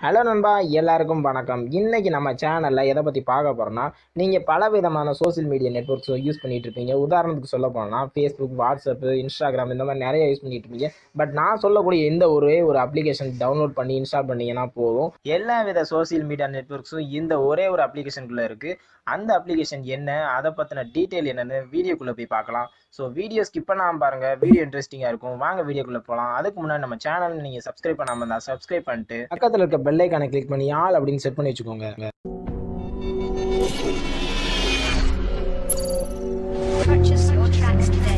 Hello நண்பா எல்லாருக்கும் வணக்கம் இன்னைக்கு நம்ம சேனலில் எதை பற்றி பார்க்க போகிறோம்னா நீங்கள் பல விதமான சோஷியல் மீடியா நெட்ஒர்க்ஸை யூஸ் பண்ணிட்டு இருப்பீங்க உதாரணத்துக்கு சொல்ல போனோம்னா ஃபேஸ்புக் வாட்ஸ்அப்பு இன்ஸ்டாகிராம் இந்த மாதிரி நிறைய யூஸ் பண்ணிட்டு இருப்பீங்க பட் நான் சொல்லக்கூடிய இந்த ஒரே ஒரு அப்ளிகேஷன் டவுன்லோட் பண்ணி இன்ஸ்டால் பண்ணீங்கன்னா போதும் எல்லா வித சோஷியல் மீடியா நெட்ஒர்க்ஸும் இந்த ஒரே ஒரு அப்ளிகேஷனுக்குள்ளே இருக்குது அந்த அப்ளிகேஷன் என்ன அதை பற்றின டீட்டெயில் என்னென்னு வீடியோக்குள்ளே போய் பார்க்கலாம் ஸோ வீடியோ ஸ்கிப் பண்ணாமல் பாருங்கள் வீடியோ இன்ட்ரெஸ்டிங்காக இருக்கும் வாங்க வீடியோக்குள்ளே போகலாம் அதுக்கு முன்னாடி நம்ம சேனல் நீங்கள் சப்ஸ்கிரைப் பண்ணாமல் இருந்தால் சப்ஸ்கிரைப் பண்ணிட்டு பக்கத்தில் இருக்க பெல் ஐக்கானை கிளிக் பண்ணி ஆல் அப்படின்னு செட் பண்ணி வச்சுக்கோங்க Purchase your tracks today.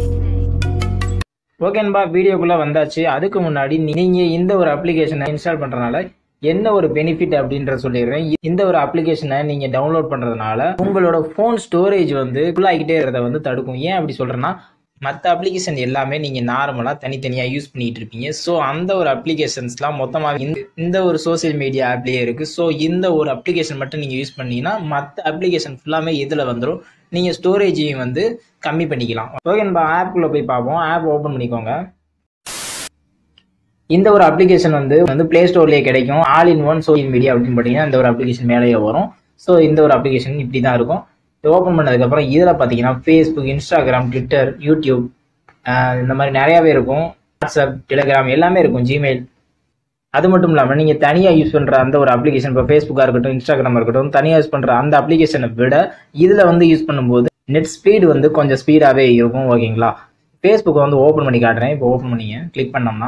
ஓகேன்பா வீடியோக்குள்ளே வந்தாச்சு அதுக்கு முன்னாடி நீங்கள் இந்த ஒரு அப்ளிகேஷனை இன்ஸ்டால் பண்ணுறதுனால என்ன ஒரு பெனிஃபிட் அப்படின்ற சொல்லிடுறேன் இந்த ஒரு அப்ளிகேஷனை நீங்கள் டவுன்லோட் பண்ணுறதுனால உங்களோட ஃபோன் ஸ்டோரேஜ் வந்து ஃபுல் ஆகிக்கிட்டே இருக்கிறத வந்து தடுக்கும் ஏன் அப்படி சொல்கிறேன்னா மற்ற அப்ளிகேஷன் எல்லாமே நீங்கள் நார்மலாக தனித்தனியாக யூஸ் பண்ணிட்டு இருப்பீங்க ஸோ அந்த ஒரு அப்ளிகேஷன்ஸ்லாம் மொத்தமாக இந்த இந்த ஒரு சோஷியல் மீடியா ஆப்லேயே இருக்குது ஸோ இந்த ஒரு அப்ளிகேஷன் மட்டும் நீங்கள் யூஸ் பண்ணீங்கன்னா மற்ற அப்ளிகேஷன் ஃபுல்லாமே இதில் வந்துடும் நீங்கள் ஸ்டோரேஜையும் வந்து கம்மி பண்ணிக்கலாம் ஓகே நம்ம ஆப்புக்குள்ளே போய் பார்ப்போம் ஆப் ஓப்பன் பண்ணிக்கோங்க இந்த ஒரு அப்ளிகேஷன் வந்து வந்து ப்ளே ஸ்டோர்லேயே கிடைக்கும் all in one social media அப்படின்னு பார்த்தீங்கன்னா இந்த ஒரு அப்ளிகேஷன் மேலேயே வரும் ஸோ இந்த ஒரு அப்ளிகேஷன் இப்படி தான் இருக்கும் ஓப்பன் பண்ணதுக்கப்புறம் இதில் பார்த்தீங்கன்னா ஃபேஸ்புக் இன்ஸ்டாகிராம் ட்விட்டர் யூடியூப் ஆஹ் இந்த மாதிரி நிறையாவே இருக்கும் வாட்ஸ்அப் டெலிகிராம் எல்லாமே இருக்கும் ஜிமெயில் அது மட்டும் இல்லாமல் நீங்கள் தனியாக யூஸ் பண்ணுற அந்த ஒரு அப்ளிகேஷன் இப்போ ஃபேஸ்புக்காக இருக்கட்டும் இன்ஸ்டாகிராமாக இருக்கட்டும் தனியாக யூஸ் பண்ணுற அந்த அப்ளிகேஷனை விட இதில் வந்து யூஸ் பண்ணும்போது நெட் ஸ்பீடு வந்து கொஞ்சம் ஸ்பீடாகவே இருக்கும் ஓகேங்களா ஃபேஸ்புக்கை வந்து ஓப்பன் பண்ணி காட்டுறேன் இப்போ ஓப்பன் பண்ணிங்க கிளிக் பண்ணோம்னா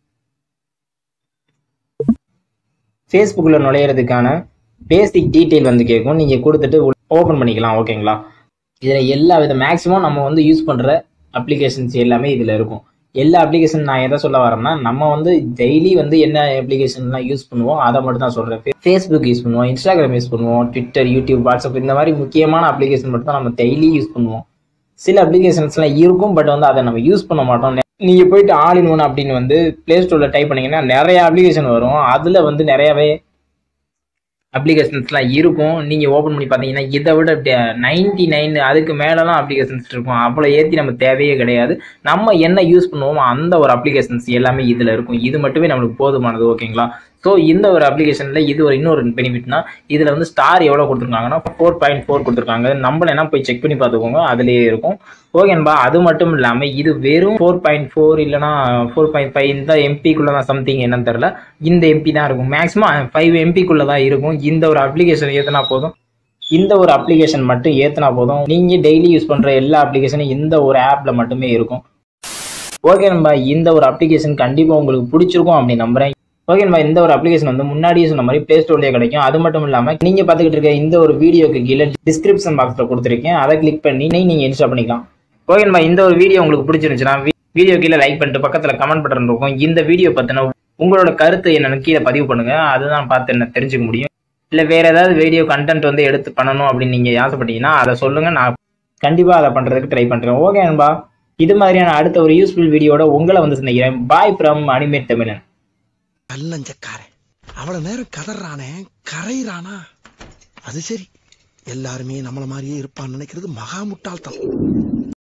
ஃபேஸ்புக்கில் நுழையிறதுக்கான பேசிக் டீட்டெயில் வந்து கேட்கும் நீங்கள் கொடுத்துட்டு ஓப்பன் பண்ணிக்கலாம் ஓகேங்களா இதில் எல்லா வித மேக்ஸிமம் நம்ம வந்து யூஸ் பண்ணுற அப்ளிகேஷன்ஸ் எல்லாமே இதில் இருக்கும் எல்லா அப்ளிகேஷன் நான் எதை சொல்ல வரேன்னா நம்ம வந்து டெய்லி வந்து என்ன அப்ளிகேஷன்லாம் யூஸ் பண்ணுவோம் அதை மட்டும் தான் சொல்கிறேன் ஃபேஸ்புக் யூஸ் பண்ணுவோம் இன்ஸ்டாகிராம் யூஸ் பண்ணுவோம் ட்விட்டர் யூடியூப் வாட்ஸ்அப் இந்த மாதிரி முக்கியமான அப்ளிகேஷன் மட்டும் தான் நம்ம டெய்லி யூஸ் பண்ணுவோம் சில அப்ளிகேஷன்ஸ்லாம் இருக்கும் பட் வந்து அதை நம்ம யூஸ் பண்ண மாட்டோம் நீங்கள் போயிட்டு ஆல் இன் ஒன் அப்படின்னு வந்து ப்ளே ஸ்டோரில் டைப் பண்ணீங்கன்னா நிறைய அப்ளிகேஷன் வரும் அதில் வந்து நிறையவே அப்ளிகேஷன்ஸ்லாம் இருக்கும் நீங்கள் ஓப்பன் பண்ணி பார்த்தீங்கன்னா இதை விட நைன்டி நைன் அதுக்கு மேலெலாம் அப்ளிகேஷன்ஸ் இருக்கும் அவ்வளோ ஏற்றி நம்ம தேவையே கிடையாது நம்ம என்ன யூஸ் பண்ணுவோமோ அந்த ஒரு அப்ளிகேஷன்ஸ் எல்லாமே இதில் இருக்கும் இது மட்டுமே நம்மளுக்கு போதுமானது ஓகேங்களா ஸோ இந்த ஒரு அப்ளிகேஷனில் இது ஒரு இன்னொரு பெனிஃபிட்னா இதில் வந்து ஸ்டார் எவ்வளோ கொடுத்துருக்காங்கன்னா ஃபோர் பாயிண்ட் ஃபோர் கொடுத்துருக்காங்க நம்மள என்ன போய் செக் பண்ணி பார்த்துக்கோங்க அதுலேயே இருக்கும் ஓகேன்பா அது மட்டும் இல்லாமல் இது வெறும் ஃபோர் பாயிண்ட் ஃபோர் இல்லைனா ஃபோர் பாயிண்ட் ஃபைவ் இந்த எம்பிக்குள்ளே தான் சம்திங் என்னன்னு தெரில இந்த எம்பி தான் இருக்கும் மேக்ஸிமம் ஃபைவ் எம்பிக்குள்ளே தான் இருக்கும் இந்த ஒரு அப்ளிகேஷன் ஏற்றினா போதும் இந்த ஒரு அப்ளிகேஷன் மட்டும் ஏற்றினா போதும் நீங்கள் டெய்லி யூஸ் பண்ணுற எல்லா அப்ளிகேஷனும் இந்த ஒரு ஆப்பில் மட்டுமே இருக்கும் ஓகே நம்ப இந்த ஒரு அப்ளிகேஷன் கண்டிப்பாக உங்களுக்கு பிடிச்சிருக்கும் அப்படின்னு நம்புறேன் ஓகே நம்ம இந்த ஒரு அப்ளிகேஷன் வந்து முன்னாடியே சொன்ன மாதிரி ப்ளே ஸ்டோர்லேயே கிடைக்கும் அது மட்டும் இல்லாமல் நீங்கள் பார்த்துக்கிட்டு இருக்க இந்த ஒரு வீடியோக்கு கீழே டிஸ்கிரிப்ஷன் பாக்ஸில் கொடுத்துருக்கேன் அதை கிளிக் பண்ணி நீங்கள் இன்ஸ்டால் பண்ணிக்கலாம் ஓகே நம்ம இந்த ஒரு வீடியோ உங்களுக்கு பிடிச்சிருந்துச்சுன்னா வீடியோ கீழே லைக் பண்ணிட்டு பக்கத்தில் கமெண்ட் பட்டன் இருக்கும் இந்த வீடியோ பற்றின உங்களோட கருத்து என்னன்னு கீழே பதிவு பண்ணுங்க அதுதான் பார்த்து என்ன தெரிஞ்சுக்க முடியும் இல்லை வேற ஏதாவது வீடியோ கண்டென்ட் வந்து எடுத்து பண்ணணும் அப்படின்னு நீங்கள் ஆசைப்பட்டீங்கன்னா அதை சொல்லுங்கள் நான் கண்டிப்பாக அதை பண்ணுறதுக்கு ட்ரை பண்ணுறேன் ஓகே நண்பா இது மாதிரியான அடுத்த ஒரு யூஸ்ஃபுல் வீடியோட உங்களை வந்து சந்திக்கிறேன் பாய் ஃப்ரம் அனிமேட் தமிழன் கல்லஞ்சக்காரன் அவ்வளவு நேரம் கதறானே கரையிறானா அது சரி எல்லாருமே நம்மள மாதிரியே இருப்பான்னு நினைக்கிறது மகா முட்டாள்தனம்